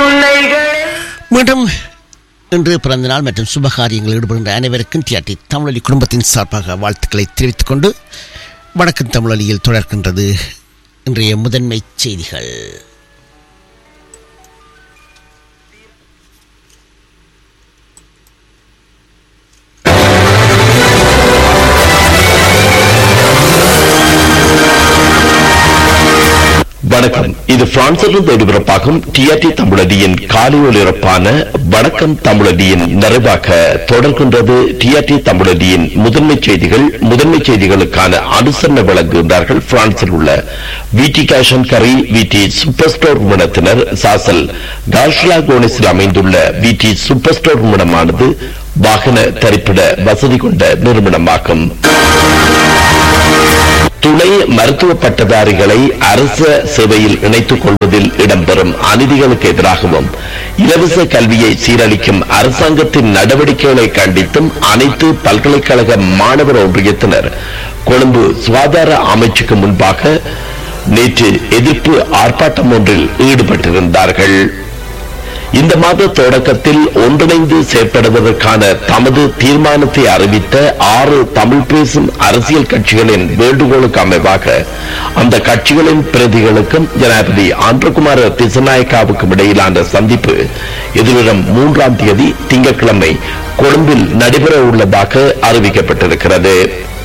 மீண்டும் இன்று பிறந்த நாள் மற்றும் சுபகாரியங்களில் ஈடுபடுகின்ற அனைவருக்கும் டிஆர்டி தமிழொலி குடும்பத்தின் சார்பாக வாழ்த்துக்களை தெரிவித்துக் கொண்டு வணக்கம் தமிழொலியில் தொடர்கின்றது இன்றைய முதன்மை செய்திகள் வணக்கம் இது பிரான்சிலிருந்து ஒலிபரப்பாகும் டிஆர்டி தமிழடியின் காலை ஒலிபரப்பான வணக்கம் தமிழடியின் நிறைவாக தொடர்கின்றது டிஆர்டி தமிழடியின் முதன்மை செய்திகள் முதன்மை செய்திகளுக்கான அனுசரணை வழங்குகின்றார்கள் பிரான்சில் உள்ள விடி கேஷன் கரி விடி சூப்பர் ஸ்டோர் நிறுவனத்தினர் சாசல் கார்ஷ்லா கோனிஸில் அமைந்துள்ள விடி சூப்பர் ஸ்டோர் நிறுவனமானது வாகன தரிப்பிட வசதி கொண்ட நிறுவனமாகும் துணை மருத்துவ பட்டதாரிகளை அரச சேவையில் இணைத்துக் கொள்வதில் இடம்பெறும் அநீதிகளுக்கு எதிராகவும் இலவச கல்வியை சீரழிக்கும் அரசாங்கத்தின் நடவடிக்கைகளை கண்டித்தும் அனைத்து பல்கலைக்கழக மாணவர் ஒன்றியத்தினர் கொழும்பு சுகாதார அமைச்சுக்கு முன்பாக நேற்று எதிர்ப்பு ஆர்ப்பாட்டம் ஒன்றில் ஈடுபட்டிருந்தார்கள் இந்த மாத தொடக்கத்தில் ஒன்றிணைந்து செயற்படுவதற்கான தமது தீர்மானத்தை அறிவித்த ஆறு தமிழ் பேசும் அரசியல் கட்சிகளின் வேண்டுகோளுக்கு அமைவாக அந்த கட்சிகளின் பிரதிகளுக்கும் ஜனாதிபதி ஆந்திரகுமார திசநாயக்காவுக்கும் இடையிலான சந்திப்பு எதிர்வரும் மூன்றாம் தேதி திங்கட்கிழமை கொழும்பில் நடைபெற உள்ளதாக அறிவிக்கப்பட்டிருக்கிறது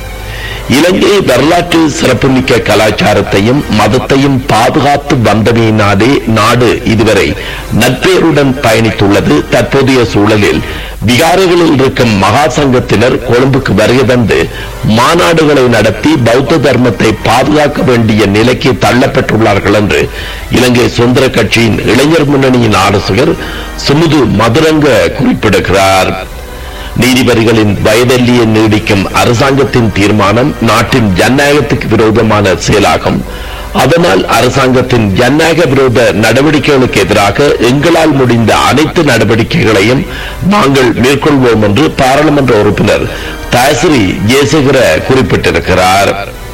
இலங்கை வரலாற்று சிறப்புமிக்க கலாச்சாரத்தையும் மதத்தையும் பாதுகாத்து வந்தமையினாலே நாடு இதுவரை நட்பெயருடன் பயணித்துள்ளது தற்போதைய சூழலில் விகாரைகளில் இருக்கும் மகா சங்கத்தினர் கொழும்புக்கு வருகை தந்து மாநாடுகளை நடத்தி பௌத்த தர்மத்தை பாதுகாக்க வேண்டிய நிலைக்கு தள்ளப்பட்டுள்ளார்கள் என்று இலங்கை சுதந்திர கட்சியின் இளைஞர் முன்னணியின் ஆலோசகர் சுமுது மதுரங்க குறிப்பிடுகிறார் நீதிபதிகளின் வயதெல்லியை நீடிக்கும் அரசாங்கத்தின் தீர்மானம் நாட்டின் ஜனநாயகத்துக்கு விரோதமான செயலாகும் அதனால் அரசாங்கத்தின் ஜனநாயக விரோத நடவடிக்கைகளுக்கு எதிராக எங்களால் முடிந்த அனைத்து நடவடிக்கைகளையும் நாங்கள் மேற்கொள்வோம் என்று பாராளுமன்ற உறுப்பினர் தாசிரி ஜெயசேகர குறிப்பிட்டிருக்கிறார்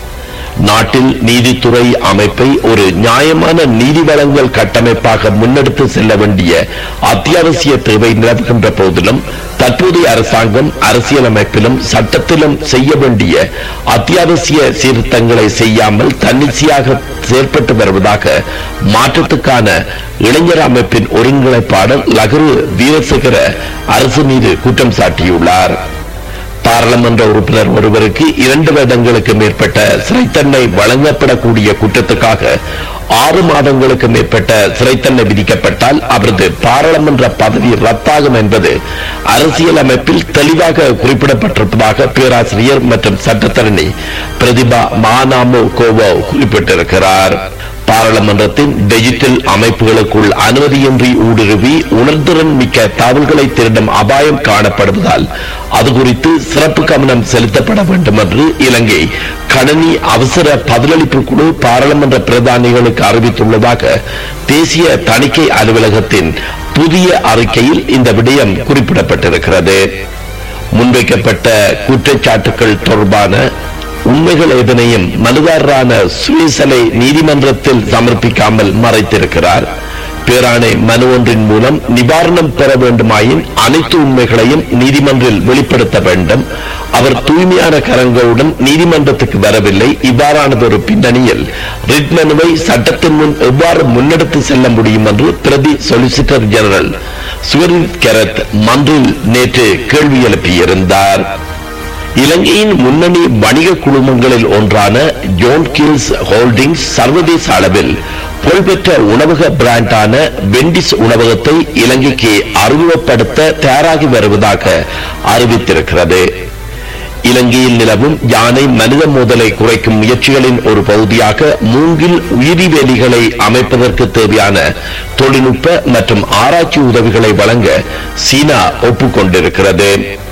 நாட்டில் நீதித்துறை அமைப்பை ஒரு நியாயமான நீதி வழங்கல் கட்டமைப்பாக முன்னெடுத்து செல்ல வேண்டிய அத்தியாவசிய தேவை நிலவுகின்ற போதிலும் தற்போதைய அரசாங்கம் அரசியலமைப்பிலும் சட்டத்திலும் செய்ய வேண்டிய அத்தியாவசிய சீர்திருத்தங்களை செய்யாமல் தன்னிச்சையாக செயற்பட்டு வருவதாக மாற்றத்துக்கான இளைஞர் அமைப்பின் ஒருங்கிணைப்பாளர் லகரு வீரசேகர அரசு மீது குற்றம் சாட்டியுள்ளார் பாராளுமன்ற உறுப்பினர் ஒருவருக்கு இரண்டு வருடங்களுக்கு மேற்பட்ட சிறை தண்டனை வழங்கப்படக்கூடிய குற்றத்துக்காக ஆறு மாதங்களுக்கு மேற்பட்ட சிறை தண்டனை விதிக்கப்பட்டால் அவரது பாராளுமன்ற பதவி ரத்தாகும் என்பது அரசியல் அமைப்பில் தெளிவாக குறிப்பிடப்பட்டிருப்பதாக பேராசிரியர் மற்றும் சட்டத்தரணி பிரதிபா மானாமோ கோவோ குறிப்பிட்டிருக்கிறார் பாராளுமன்றத்தின் டிஜிட்டல் அமைப்புகளுக்குள் அனுமதியின்றி ஊடுருவி உணர்திறன் மிக்க தகவல்களை திருடும் அபாயம் காணப்படுவதால் அது குறித்து சிறப்பு கவனம் செலுத்தப்பட வேண்டும் என்று இலங்கை கணனி அவசர பதிலளிப்பு குழு பாராளுமன்ற பிரதானிகளுக்கு அறிவித்துள்ளதாக தேசிய தணிக்கை அலுவலகத்தின் புதிய அறிக்கையில் இந்த விடயம் குறிப்பிடப்பட்டிருக்கிறது முன்வைக்கப்பட்ட குற்றச்சாட்டுகள் தொடர்பான உண்மைகள் எதனையும் மனுதாரரான சுயசலை நீதிமன்றத்தில் சமர்ப்பிக்காமல் மறைத்திருக்கிறார் பேராணை மனு ஒன்றின் மூலம் நிவாரணம் பெற வேண்டுமாயின் அனைத்து உண்மைகளையும் நீதிமன்றில் வெளிப்படுத்த வேண்டும் அவர் தூய்மையான கரங்களுடன் நீதிமன்றத்துக்கு வரவில்லை இவ்வாறானதொரு பின்னணியில் ரிட் மனுவை சட்டத்தின் முன் எவ்வாறு முன்னெடுத்து செல்ல முடியும் என்று பிரதி சொலிசிட்டர் ஜெனரல் சுவரித் கெரத் மன்றில் நேற்று கேள்வி எழுப்பியிருந்தார் இலங்கையின் முன்னணி வணிக குழுமங்களில் ஒன்றான ஜோன் கில்ஸ் ஹோல்டிங்ஸ் சர்வதேச அளவில் புகழ்பெற்ற உணவக பிராண்டான வெண்டிஸ் உணவகத்தை இலங்கைக்கு அறிமுகப்படுத்த தயாராகி வருவதாக அறிவித்திருக்கிறது இலங்கையில் நிலவும் யானை மனித மோதலை குறைக்கும் முயற்சிகளின் ஒரு பகுதியாக மூங்கில் உயிரி வேலிகளை அமைப்பதற்கு தேவையான தொழில்நுட்ப மற்றும் ஆராய்ச்சி உதவிகளை வழங்க சீனா ஒப்புக்கொண்டிருக்கிறது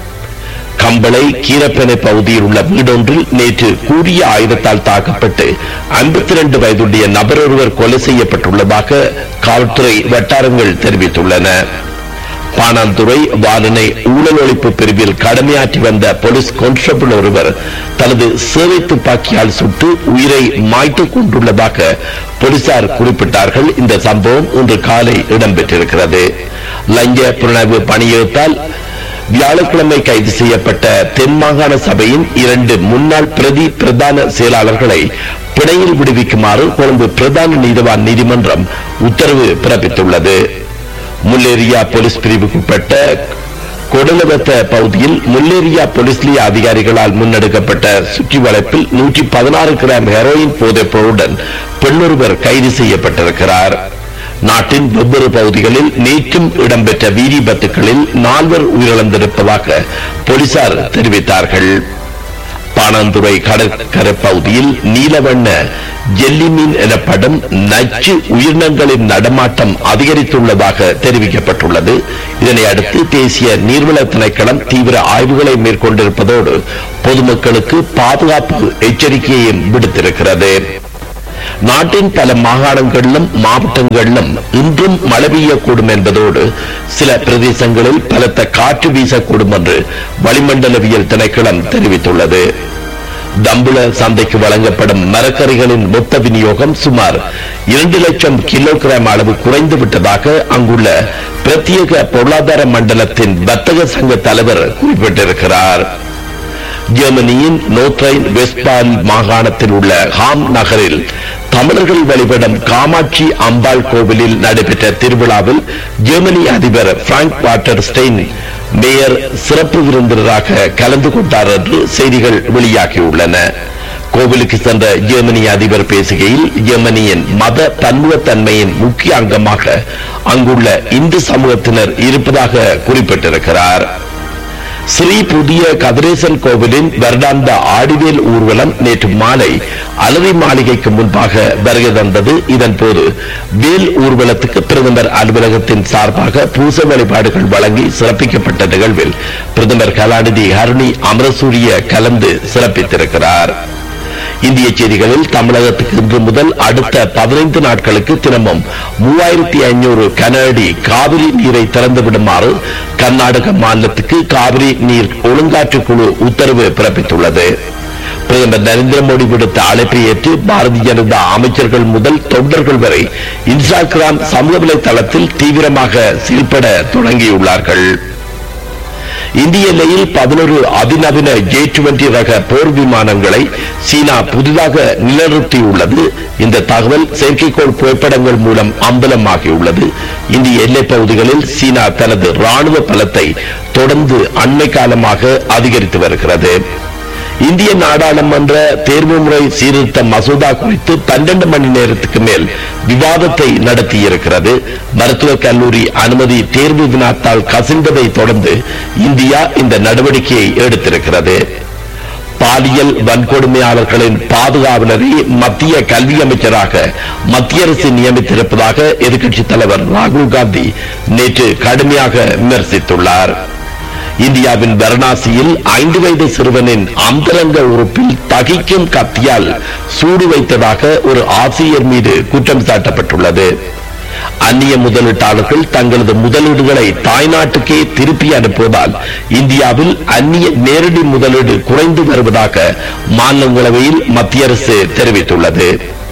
கம்பளை கீரப்பனை பகுதியில் உள்ள வீடொன்றில் நேற்று கூறிய ஆயுதத்தால் தாக்கப்பட்டு ஐம்பத்தி ரெண்டு வயதுடைய நபர் ஒருவர் கொலை செய்யப்பட்டுள்ளதாக காவல்துறை வட்டாரங்கள் தெரிவித்துள்ளன பாணாந்துறை வாலனை ஊழல் ஒழிப்பு பிரிவில் கடமையாற்றி வந்த போலீஸ் கான்ஸ்டபிள் ஒருவர் தனது சேவை துப்பாக்கியால் சுட்டு உயிரை மாய்த்துக் கொண்டுள்ளதாக போலீசார் குறிப்பிட்டார்கள் இந்த சம்பவம் இன்று காலை இடம்பெற்றிருக்கிறது லஞ்ச புலனாய்வு பணியெடுத்தால் வியாழக்கிழமை கைது செய்யப்பட்ட தென் மாகாண சபையின் இரண்டு முன்னாள் பிரதி பிரதான செயலாளர்களை பிணையில் விடுவிக்குமாறு கொழும்பு பிரதான நீதிவான் நீதிமன்றம் உத்தரவு பிறப்பித்துள்ளது முல்லேரியா போலீஸ் பிரிவுக்குட்பட்ட கொடலவத்த பகுதியில் முல்லேரியா போலீஸ் நிலைய அதிகாரிகளால் முன்னெடுக்கப்பட்ட சுற்றி வளைப்பில் நூற்றி பதினாறு கிராம் ஹெரோயின் போதைப் பொருளுடன் பெண்ணொருவர் கைது செய்யப்பட்டிருக்கிறார் நாட்டின் வெவ்வேறு பகுதிகளில் நேற்றும் இடம்பெற்ற வீதி விபத்துகளில் நால்வர் உயிரிழந்திருப்பதாக போலீசார் தெரிவித்தார்கள் பாணந்துறை கடற்கரை பகுதியில் நீலவண்ண ஜெல்லிமீன் எனப்படும் நச்சு உயிரினங்களின் நடமாட்டம் அதிகரித்துள்ளதாக தெரிவிக்கப்பட்டுள்ளது இதனை அடுத்து தேசிய நீர்வள திணைக்களம் தீவிர ஆய்வுகளை மேற்கொண்டிருப்பதோடு பொதுமக்களுக்கு பாதுகாப்பு எச்சரிக்கையையும் விடுத்திருக்கிறது நாட்டின் பல மாகாணங்களிலும் மாவட்டங்களிலும் இன்றும் மழை பெய்யக்கூடும் என்பதோடு சில பிரதேசங்களில் பலத்த காற்று வீசக்கூடும் என்று வளிமண்டலவியல் திணைக்களம் தெரிவித்துள்ளது தம்புள சந்தைக்கு வழங்கப்படும் மரக்கறிகளின் மொத்த விநியோகம் சுமார் இரண்டு லட்சம் கிலோகிராம் அளவு குறைந்து விட்டதாக அங்குள்ள பிரத்யேக பொருளாதார மண்டலத்தின் வர்த்தக சங்க தலைவர் குறிப்பிட்டிருக்கிறார் ஜெர்மனியின் நோத்ரைன் வெஸ்பால் மாகாணத்தில் உள்ள ஹாம் நகரில் தமிழர்கள் வழிபடும் காமாட்சி அம்பாள் கோவிலில் நடைபெற்ற திருவிழாவில் ஜெர்மனி அதிபர் பிராங்க் வாட்டர் ஸ்டெயின் மேயர் சிறப்பு விருந்தினராக கலந்து கொண்டார் என்று செய்திகள் வெளியாகியுள்ளன கோவிலுக்கு சென்ற ஜெர்மனி அதிபர் பேசுகையில் ஜெர்மனியின் மத பன்முகத்தன்மையின் முக்கிய அங்கமாக அங்குள்ள இந்து சமூகத்தினர் இருப்பதாக குறிப்பிட்டிருக்கிறார் ஸ்ரீ புதிய கதிரேசன் கோவிலின் வருடாந்த ஆடிவேல் ஊர்வலம் நேற்று மாலை அலரி மாளிகைக்கு முன்பாக வருகை தந்தது இதன் போது வேல் ஊர்வலத்துக்கு பிரதமர் அலுவலகத்தின் சார்பாக பூச வழிபாடுகள் வழங்கி சிறப்பிக்கப்பட்ட நிகழ்வில் பிரதமர் கலாநிதி ஹருணி அமரசூரிய கலந்து சிறப்பித்திருக்கிறார் இந்திய செய்திகளில் தமிழகத்துக்கு இன்று முதல் அடுத்த பதினைந்து நாட்களுக்கு தினமும் மூவாயிரத்தி ஐநூறு கன அடி காவிரி நீரை திறந்து விடுமாறு கர்நாடக மாநிலத்துக்கு காவிரி நீர் ஒழுங்காற்று குழு உத்தரவு பிறப்பித்துள்ளது பிரதமர் நரேந்திர மோடி விடுத்த அழைப்பை ஏற்று பாரதிய ஜனதா அமைச்சர்கள் முதல் தொண்டர்கள் வரை இன்ஸ்டாகிராம் சமூக வலைதளத்தில் தீவிரமாக செயல்பட தொடங்கியுள்ளார்கள் இந்திய எல்லையில் பதினொரு அதிநவீன ஜே டுவெண்டி ரக போர் விமானங்களை சீனா புதிதாக நிலைநிறுத்தியுள்ளது இந்த தகவல் செயற்கைக்கோள் புகைப்படங்கள் மூலம் அம்பலமாகியுள்ளது இந்திய எல்லைப் பகுதிகளில் சீனா தனது ராணுவ பலத்தை தொடர்ந்து அண்மை காலமாக அதிகரித்து வருகிறது இந்திய நாடாளுமன்ற தேர்வு முறை சீர்திருத்த மசோதா குறித்து பன்னெண்டு மணி நேரத்துக்கு மேல் விவாதத்தை நடத்தியிருக்கிறது மருத்துவக் கல்லூரி அனுமதி தேர்வு வினாத்தால் கசிந்ததை தொடர்ந்து இந்தியா இந்த நடவடிக்கையை எடுத்திருக்கிறது பாலியல் வன்கொடுமையாளர்களின் பாதுகாவலரை மத்திய கல்வி அமைச்சராக மத்திய அரசு நியமித்திருப்பதாக எதிர்க்கட்சித் தலைவர் ராகுல் காந்தி நேற்று கடுமையாக விமர்சித்துள்ளார் இந்தியாவின் வாரணாசியில் ஐந்து வயது சிறுவனின் அந்தரங்க உறுப்பில் தகிக்கும் கத்தியால் சூடு வைத்ததாக ஒரு ஆசிரியர் மீது குற்றம் சாட்டப்பட்டுள்ளது அந்நிய முதலீட்டாளர்கள் தங்களது முதலீடுகளை தாய்நாட்டுக்கே திருப்பி அனுப்புவதால் இந்தியாவில் அந்நிய நேரடி முதலீடு குறைந்து வருவதாக மாநிலங்களவையில் மத்திய அரசு தெரிவித்துள்ளது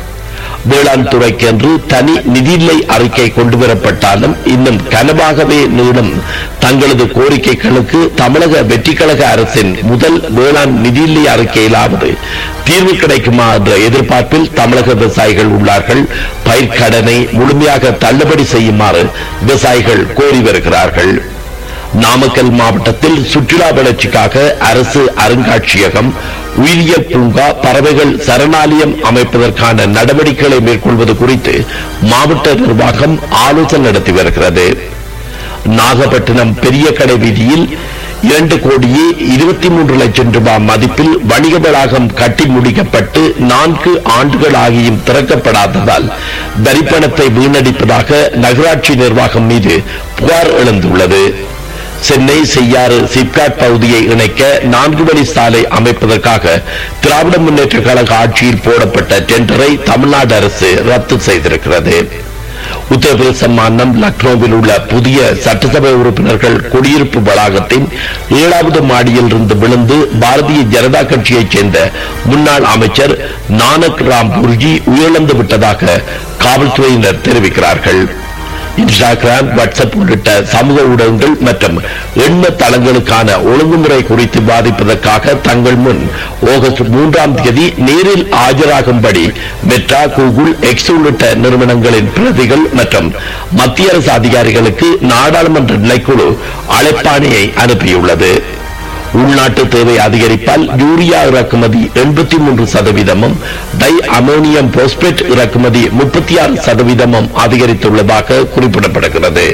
வேளாண் துறைக்கென்று தனி நிதிநிலை அறிக்கை கொண்டுவரப்பட்டாலும் இன்னும் கனவாகவே நீளும் தங்களது கோரிக்கைகளுக்கு தமிழக வெற்றி கழக அரசின் முதல் வேளாண் நிதிநிலை அறிக்கையிலாவது தீர்வு கிடைக்குமா என்ற எதிர்பார்ப்பில் தமிழக விவசாயிகள் உள்ளார்கள் பயிர்க்கடனை முழுமையாக தள்ளுபடி செய்யுமாறு விவசாயிகள் கோரி வருகிறார்கள் நாமக்கல் மாவட்டத்தில் சுற்றுலா வளர்ச்சிக்காக அரசு அருங்காட்சியகம் உயிரியல் பூங்கா பறவைகள் சரணாலயம் அமைப்பதற்கான நடவடிக்கைகளை மேற்கொள்வது குறித்து மாவட்ட நிர்வாகம் ஆலோசனை நடத்தி வருகிறது நாகப்பட்டினம் பெரிய கடை வீதியில் இரண்டு கோடியே இருபத்தி மூன்று லட்சம் ரூபாய் மதிப்பில் வணிக வளாகம் கட்டி முடிக்கப்பட்டு நான்கு ஆண்டுகள் ஆகியும் திறக்கப்படாததால் வரிப்பணத்தை வீணடிப்பதாக நகராட்சி நிர்வாகம் மீது புகார் எழுந்துள்ளது சென்னை செய்யாறு சிப்காட் பகுதியை இணைக்க நான்கு வழி சாலை அமைப்பதற்காக திராவிட முன்னேற்ற கழக ஆட்சியில் போடப்பட்ட டெண்டரை தமிழ்நாடு அரசு ரத்து செய்திருக்கிறது உத்தரப்பிரதேச மாநிலம் லக்னோவில் உள்ள புதிய சட்டசபை உறுப்பினர்கள் குடியிருப்பு வளாகத்தின் ஏழாவது மாடியில் இருந்து விழுந்து பாரதிய ஜனதா கட்சியைச் சேர்ந்த முன்னாள் அமைச்சர் நானக் ராம் குருஜி உயிரிழந்து விட்டதாக காவல்துறையினர் தெரிவிக்கிறார்கள் இன்ஸ்டாகிராம் வாட்ஸ்அப் உள்ளிட்ட சமூக ஊடகங்கள் மற்றும் எண்ண தளங்களுக்கான ஒழுங்குமுறை குறித்து பாதிப்பதற்காக தங்கள் முன் ஆகஸ்ட் மூன்றாம் தேதி நேரில் ஆஜராகும்படி மெட்ரா கூகுள் எக்ஸ் உள்ளிட்ட நிறுவனங்களின் பிரதிகள் மற்றும் மத்திய அரசு அதிகாரிகளுக்கு நாடாளுமன்ற நிலைக்குழு அழைப்பாணையை அனுப்பியுள்ளது உள்நாட்டு தேவை அதிகரிப்பால் யூரியா இறக்குமதி எண்பத்தி மூன்று சதவீதமும் டை அமோனியம் போஸ்பேட் இறக்குமதி முப்பத்தி ஆறு சதவீதமும் அதிகரித்துள்ளதாக குறிப்பிடப்படுகிறது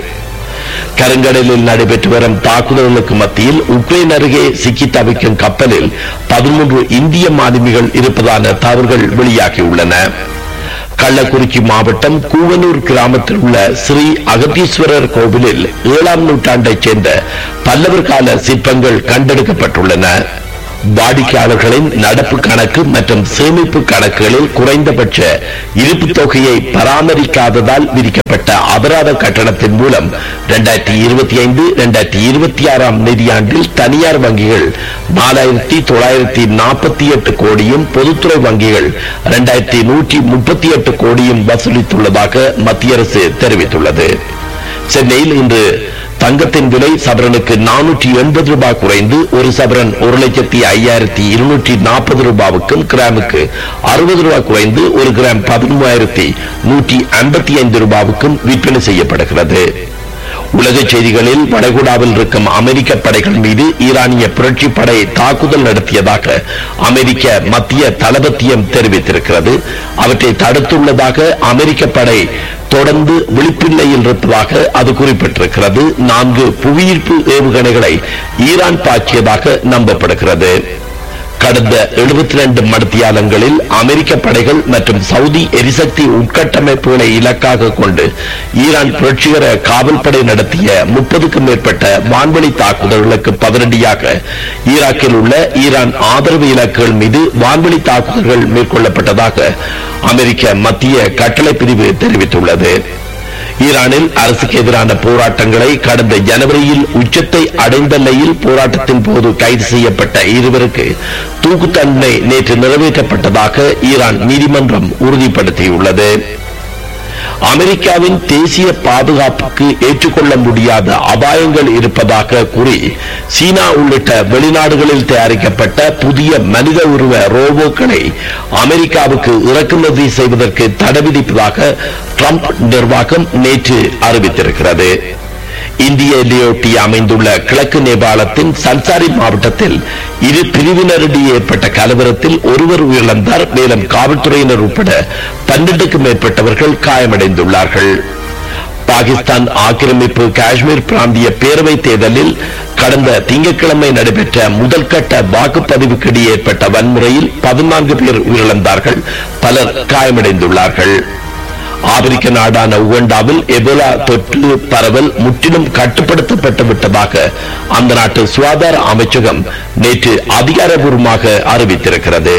கருங்கடலில் நடைபெற்று வரும் தாக்குதல்களுக்கு மத்தியில் உக்ரைன் அருகே சிக்கி தவிக்கும் கப்பலில் பதிமூன்று இந்திய மாலுமிகள் இருப்பதான தகவல்கள் வெளியாகியுள்ளன கள்ளக்குறிச்சி மாவட்டம் கூவனூர் கிராமத்தில் உள்ள ஸ்ரீ அகத்தீஸ்வரர் கோவிலில் ஏழாம் நூற்றாண்டைச் சேர்ந்த பல்லவர் கால சிற்பங்கள் கண்டெடுக்கப்பட்டுள்ளன வாடிக்கையாளர்களின் நடப்பு கணக்கு மற்றும் சேமிப்பு கணக்குகளில் குறைந்தபட்ச இருப்பு தொகையை பராமரிக்காததால் விதிக்கப்பட்ட அபராத கட்டணத்தின் மூலம் இரண்டாயிரத்தி இருபத்தி ஐந்து இரண்டாயிரத்தி இருபத்தி ஆறாம் நிதியாண்டில் தனியார் வங்கிகள் நாலாயிரத்தி தொள்ளாயிரத்தி நாற்பத்தி எட்டு கோடியும் பொதுத்துறை வங்கிகள் இரண்டாயிரத்தி நூற்றி முப்பத்தி எட்டு கோடியும் வசூலித்துள்ளதாக மத்திய அரசு தெரிவித்துள்ளது சென்னையில் இன்று தங்கத்தின் விலை சவரனுக்கு நானூற்றி எண்பது ரூபாய் குறைந்து ஒரு சவரன் ஒரு லட்சத்தி ஐயாயிரத்தி இருநூற்றி நாற்பது ரூபாவுக்கும் கிராமுக்கு அறுபது ரூபாய் குறைந்து ஒரு கிராம் பதிமூவாயிரத்தி நூற்றி ஐம்பத்தி ஐந்து ரூபாவுக்கும் விற்பனை செய்யப்படுகிறது உலக செய்திகளில் வளைகுடாவில் இருக்கும் அமெரிக்க படைகள் மீது ஈரானிய புரட்சி படை தாக்குதல் நடத்தியதாக அமெரிக்க மத்திய தளபத்தியம் தெரிவித்திருக்கிறது அவற்றை தடுத்துள்ளதாக அமெரிக்க படை தொடர்ந்து விழிப்பின்மையில் இருப்பதாக அது குறிப்பிட்டிருக்கிறது நான்கு புவியீர்ப்பு ஏவுகணைகளை ஈரான் பாய்ச்சியதாக நம்பப்படுகிறது கடந்த 72 மணித்தியாலங்களில் அமெரிக்க படைகள் மற்றும் சவுதி எரிசக்தி உட்கட்டமைப்புகளை இலக்காக கொண்டு ஈரான் புரட்சிகர காவல்படை நடத்திய முப்பதுக்கும் மேற்பட்ட வான்வெளி தாக்குதல்களுக்கு பதிலடியாக ஈராக்கில் உள்ள ஈரான் ஆதரவு இலக்குகள் மீது வான்வெளி தாக்குதல்கள் மேற்கொள்ளப்பட்டதாக அமெரிக்க மத்திய கட்டளை பிரிவு தெரிவித்துள்ளது ஈரானில் அரசுக்கு எதிரான போராட்டங்களை கடந்த ஜனவரியில் உச்சத்தை அடைந்த நிலையில் போராட்டத்தின் போது கைது செய்யப்பட்ட இருவருக்கு தூக்கு தண்டனை நேற்று நிறைவேற்றப்பட்டதாக ஈரான் நீதிமன்றம் உறுதிப்படுத்தியுள்ளது அமெரிக்காவின் தேசிய பாதுகாப்புக்கு ஏற்றுக்கொள்ள முடியாத அபாயங்கள் இருப்பதாக கூறி சீனா உள்ளிட்ட வெளிநாடுகளில் தயாரிக்கப்பட்ட புதிய மனித உருவ ரோபோக்களை அமெரிக்காவுக்கு இறக்குமதி செய்வதற்கு தடை விதிப்பதாக ட்ரம்ப் நிர்வாகம் நேற்று அறிவித்திருக்கிறது இந்திய எல்லையொட்டி அமைந்துள்ள கிழக்கு நேபாளத்தின் சன்சாரி மாவட்டத்தில் இரு பிரிவினரிடையே ஏற்பட்ட கலவரத்தில் ஒருவர் உயிரிழந்தார் மேலும் காவல்துறையினர் உட்பட பன்னெண்டுக்கும் மேற்பட்டவர்கள் காயமடைந்துள்ளார்கள் பாகிஸ்தான் ஆக்கிரமிப்பு காஷ்மீர் பிராந்திய பேரவை தேர்தலில் கடந்த திங்கட்கிழமை நடைபெற்ற முதல் கட்ட வாக்குப்பதிவுக்கிடையே ஏற்பட்ட வன்முறையில் பதினான்கு பேர் உயிரிழந்தார்கள் பலர் காயமடைந்துள்ளார்கள் ஆப்பிரிக்க நாடான உகண்டாவில் எபோலா தொற்று பரவல் முற்றிலும் கட்டுப்படுத்தப்பட்டு விட்டதாக அந்த நாட்டு சுகாதார அமைச்சகம் நேற்று அதிகாரபூர்வமாக அறிவித்திருக்கிறது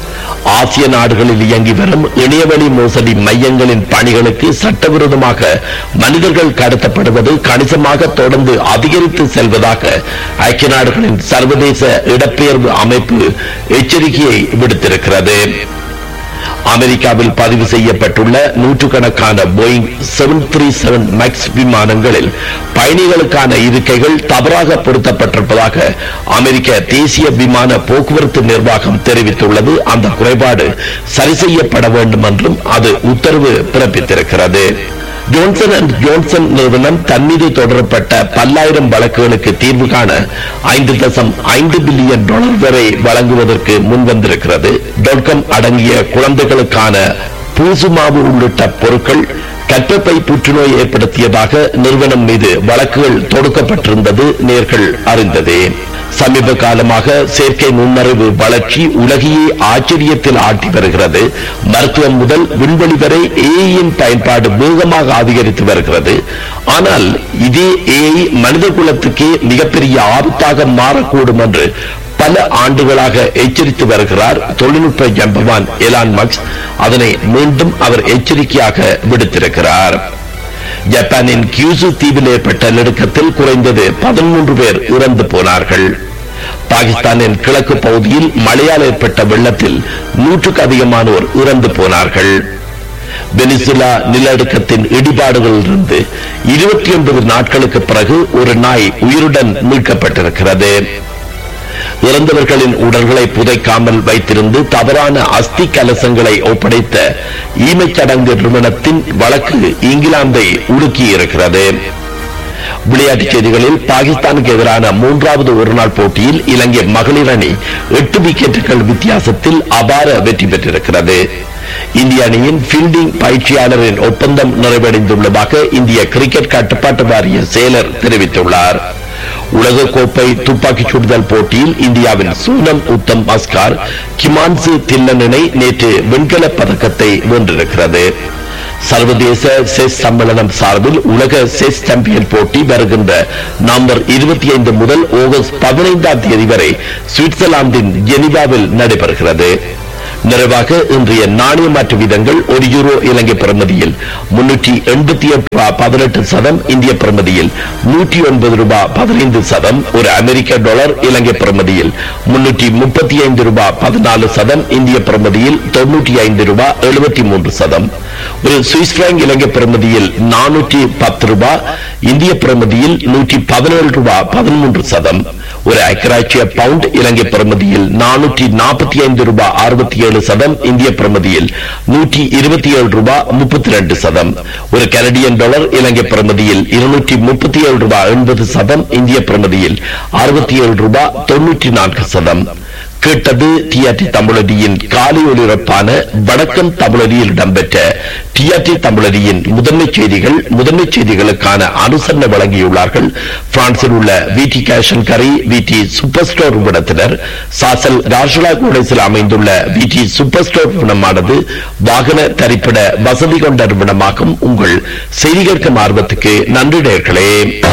ஆசிய நாடுகளில் இயங்கி வரும் இணையவழி மோசடி மையங்களின் பணிகளுக்கு சட்டவிரோதமாக மனிதர்கள் கடத்தப்படுவது கணிசமாக தொடர்ந்து அதிகரித்து செல்வதாக ஐக்கிய நாடுகளின் சர்வதேச இடப்பெயர்வு அமைப்பு எச்சரிக்கையை விடுத்திருக்கிறது அமெரிக்காவில் பதிவு செய்யப்பட்டுள்ள நூற்றுக்கணக்கான Boeing seven three seven max விமானங்களில் பயணிகளுக்கான இருக்கைகள் தவறாக பொருத்தப்பட்டிருப்பதாக அமெரிக்க தேசிய விமான போக்குவரத்து நிர்வாகம் தெரிவித்துள்ளது அந்த குறைபாடு சரி செய்யப்பட வேண்டும் என்றும் அது உத்தரவு பிறப்பித்திருக்கிறது ஜோன்சன் அண்ட் ஜோன்சன் நிறுவனம் தன் மீது தொடரப்பட்ட பல்லாயிரம் வழக்குகளுக்கு தீர்வு காண ஐந்து தசம் ஐந்து பில்லியன் டாலர் வரை வழங்குவதற்கு முன்வந்திருக்கிறது டொட்கம் அடங்கிய குழந்தைகளுக்கான பூசுமாவு உள்ளிட்ட பொருட்கள் கற்பப்பை புற்றுநோய் ஏற்படுத்தியதாக நிறுவனம் மீது வழக்குகள் தொடுக்கப்பட்டிருந்தது நேர்கள் அறிந்ததே சமீப காலமாக செயற்கை நுண்ணறிவு வளர்ச்சி உலகையே ஆச்சரியத்தில் ஆட்டி வருகிறது மருத்துவம் முதல் விண்வெளி வரை ஏஐயின் பயன்பாடு வேகமாக அதிகரித்து வருகிறது ஆனால் இதே ஏஐ மனித குலத்துக்கே மிகப்பெரிய ஆபத்தாக மாறக்கூடும் என்று பல ஆண்டுகளாக எச்சரித்து வருகிறார் தொழில்நுட்ப ஜம்பவான் எலான் மக்ஸ் அதனை மீண்டும் அவர் எச்சரிக்கையாக விடுத்திருக்கிறார் ஜப்பானின் கியூசு தீவில் ஏற்பட்ட நெருக்கத்தில் குறைந்தது பதிமூன்று பேர் இறந்து போனார்கள் பாகிஸ்தானின் கிழக்கு பகுதியில் மழையால் ஏற்பட்ட வெள்ளத்தில் நூற்றுக்கு அதிகமானோர் இறந்து போனார்கள் வெனிசுலா நிலநடுக்கத்தின் இடிபாடுகளிலிருந்து இருபத்தி ஒன்பது நாட்களுக்கு பிறகு ஒரு நாய் உயிருடன் மீட்கப்பட்டிருக்கிறது இறந்தவர்களின் உடல்களை புதைக்காமல் வைத்திருந்து தவறான அஸ்தி கலசங்களை ஒப்படைத்த ஈமைச் சடங்கு நிறுவனத்தின் வழக்கு இங்கிலாந்தை உலுக்கியிருக்கிறது விளையாட்டுச் செய்திகளில் பாகிஸ்தானுக்கு எதிரான மூன்றாவது ஒருநாள் போட்டியில் இலங்கை மகளிர் அணி எட்டு விக்கெட்டுகள் வித்தியாசத்தில் அபார வெற்றி பெற்றிருக்கிறது இந்திய அணியின் ஃபீல்டிங் பயிற்சியாளரின் ஒப்பந்தம் நிறைவடைந்துள்ளதாக இந்திய கிரிக்கெட் கட்டுப்பாட்டு வாரிய செயலர் தெரிவித்துள்ளார் உலகக்கோப்பை துப்பாக்கிச் சுடுதல் போட்டியில் இந்தியாவின் சூனம் உத்தம் மஸ்கார் கிமான்சு தில்லன் இணை நேற்று வெண்கலப் பதக்கத்தை வென்றிருக்கிறது சர்வதேச செஸ் சம்மேளனம் சார்பில் உலக செஸ் சாம்பியன் போட்டி வருகின்ற நவம்பர் இருபத்தி ஐந்து முதல் ஆகஸ்ட் பதினைந்தாம் தேதி வரை சுவிட்சர்லாந்தின் ஜெனிவாவில் நடைபெறுகிறது நிறைவாக இன்றைய நாணய மாற்று வீதங்கள் ஒரு யூரோ இலங்கை பிரமதியில் முன்னூற்றி எண்பத்தி எட்டு ரூபாய் பதினெட்டு சதம் இந்திய பிரமதியில் நூற்றி ஒன்பது ரூபாய் பதினைந்து சதம் ஒரு அமெரிக்க டாலர் இலங்கை பிரமதியில் முன்னூற்றி முப்பத்தி ஐந்து ரூபாய் பதினாலு சதம் இந்திய பிரமதியில் தொன்னூற்றி ஐந்து ரூபாய் எழுபத்தி மூன்று சதம் ஒரு சுவிஸ் பிராங்க் இலங்கை பிரமதியில் நானூற்றி பத்து ரூபாய் இந்திய பிரமதியில் நூற்றி பதினேழு ரூபாய் பதிமூன்று சதம் ஒரு ஐக்கராட்சிய பவுண்ட் இலங்கை பிரமதியில் நானூற்றி நாற்பத்தி ஐந்து ரூபாய் அறுபத்தி ஏழு சதம் இந்திய பிரமதியில் நூற்றி இருபத்தி ஏழு ரூபாய் முப்பத்தி ரெண்டு சதம் ஒரு கனடியன் டாலர் இலங்கை பிரமதியில் இருநூற்றி முப்பத்தி ஏழு ரூபாய் எண்பது சதம் இந்திய பிரமதியில் அறுபத்தி ஏழு ரூபாய் தொன்னூற்றி நான்கு சதம் கேட்டது டிஆர்டி தமிழடியின் காலை ஒலிபரப்பான வடக்கன் தமிழடியில் இடம்பெற்ற டிஆர்டி தமிழடியின் முதன்மை செய்திகள் முதன்மை செய்திகளுக்கான அனுசரணை வழங்கியுள்ளார்கள் பிரான்சில் உள்ள விடி கேஷன் கரி விடி சூப்பர் ஸ்டோர் நிறுவனத்தினர் சாசல் ராஷ்லா கோடேசில் அமைந்துள்ள விடி சூப்பர் ஸ்டோர் நிறுவனமானது வாகன தரிப்பிட வசதி கொண்ட நிறுவனமாகும் உங்கள் செய்திகளுக்கு ஆர்வத்துக்கு நன்றி நேர்களே